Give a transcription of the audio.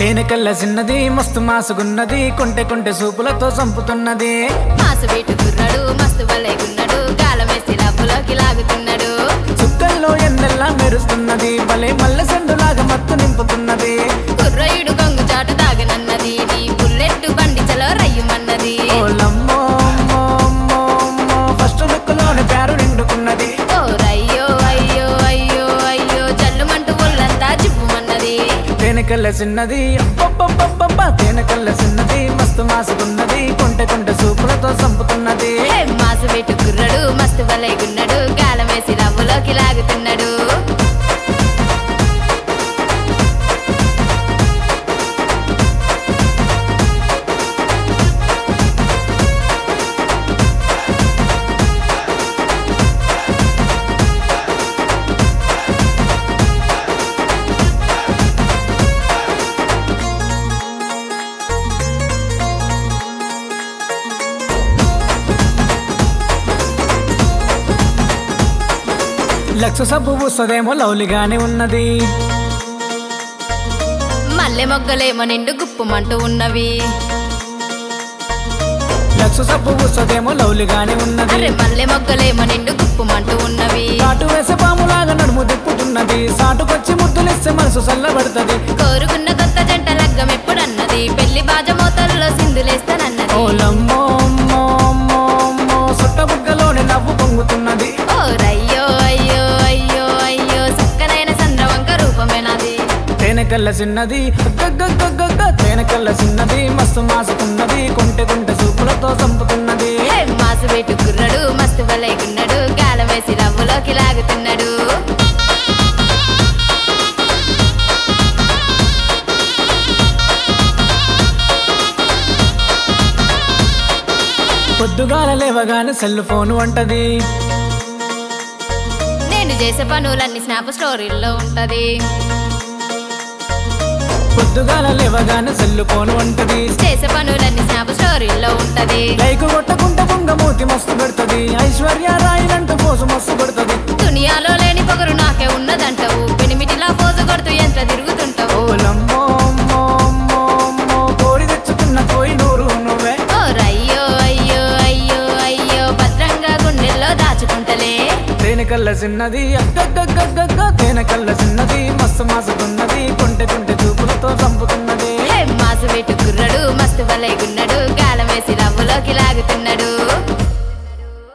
తేనెకల్ల చిన్నది మస్తు మాసుగున్నది కొంటె కొంటె సూపులతో చంపుతున్నది మాసు వీటు కుర్రాడు మస్తు బలేగున్నాడు గాలమేసి లబ్బులోకి లాగుతున్నాడు చుక్కల్లో ఎన్నెల్లా మెరుస్తున్నది భలే మల్లె సెండులాగా మత్తు నింపుతున్నది కుర్రయుడు కొంగు చాటు తాగనన్నది నీ బుల్లెట్ బండి చలో రయ్యమన్నది ఓలమ్మో అమ్మో, అమ్మో, అమ్మో, ఫస్ట్ లుక్లోనే పేరు నిండుకున్నది ఓ రయ్యో అయ్యో అయ్యో అయ్యో జల్లుమంటూ ఒళ్ళంతా జివ్వుమన్నది తేనెకల్ల చిన్నది అబ్బబ్బబ్బబ్బబ్బ, తేనెకల్ల చిన్నది మస్తు మాసుకున్నది కొంటె కొంటె సూపులతో చంపుతున్నది హే, మాసు వీటు కుర్రాడు మస్తు బలేగున్నాడు గాలమేసి లబ్బులోకి లాగుతున్నాడు లక్ష సబ్బు పూసదేమో లౌలిగానే ఉన్నది మల్లె మొగ్గలేమో నిండు గుప్పుమంటూ ఉన్నవి లక్ష సబ్బు పూసదేమో లౌలిగానే ఉన్నది అరే మల్లె మొగ్గలేమో నిండు గుప్పుమంటూ ఉన్నవి కాటు వేసే పాములాగా నడుము తిప్పుతున్నది సాటుకొచ్చి ముద్దులిస్తే మనసు చల్లబడుతుంది కోరుకున్న కొత్త జంట లగ్గం ఎప్పుడన్నది పెళ్లి బాజమోతల్లో సింధులేస్తానన్నది ఓలమ్మో అమ్మో, అమ్మో, అమ్మో, సుట్ట బుగ్గలోనే నవ్వు పొంగుతున్నది ఓ రయ్యో అయ్యో అయ్యో అయ్యో చక్కనైన చంద్రవంక రూపమేనాది తేనెకల్ల చిన్నది గగ్గగ్గగ్గగ్గ, తేనెకల్ల చిన్నది మస్తు మాసుకున్నది కొంటె కొంటె సూపులతో చంపుతున్నది హే, మాసు పెట్టు కుర్రడు మస్తు బలైకున్నాడు గాలం వేసి రవ్వులోకి లాగుతున్నాడు పొద్దుగాల లేవగానే సెల్ ఫోన్ వంటది నేను చేసే పనులన్నీ స్నాప్ స్టోరీల్లో ఉంటది పొద్దుగాల లేవగానే సెల్ ఫోన్ వంటది చేసే పనులన్నీ స్నాప్ స్టోరీల్లో ఉంటది లైక్ కొట్టకుంటే బొంగ మూతి మస్తు పెడుతుంది ఐశ్వర్య రాయిలంటూ పోసు మస్తు పెడుతుంది దునియాలో లేని పొగరు నాకే ఉన్నదంటావు పెనిమిటిలా పోజు కొడుతూ ఎంత తిరుగుతుంటావు ఓలమ్మో అమ్మో, అమ్మో, అమ్మో, కోడి తెచ్చుకున్న కోయి నూరు నువ్వే ఓ రయ్యో అయ్యో అయ్యో అయ్యో భద్రంగా గుండెల్లో దాచుకుంటలే తేనెకల్ల చిన్నది అగ్గగ్గగ్గగ్గ తేనెకల్ల చిన్నది మస్తు మాసుకున్నది కొంటె కొంటె చూపులతో చంపుతున్నది హే, మాసు పెట్టు కుర్రడు మస్తు బలైగున్నాడు గాలం వేసి రవ్వులోకి లాగుతున్నాడు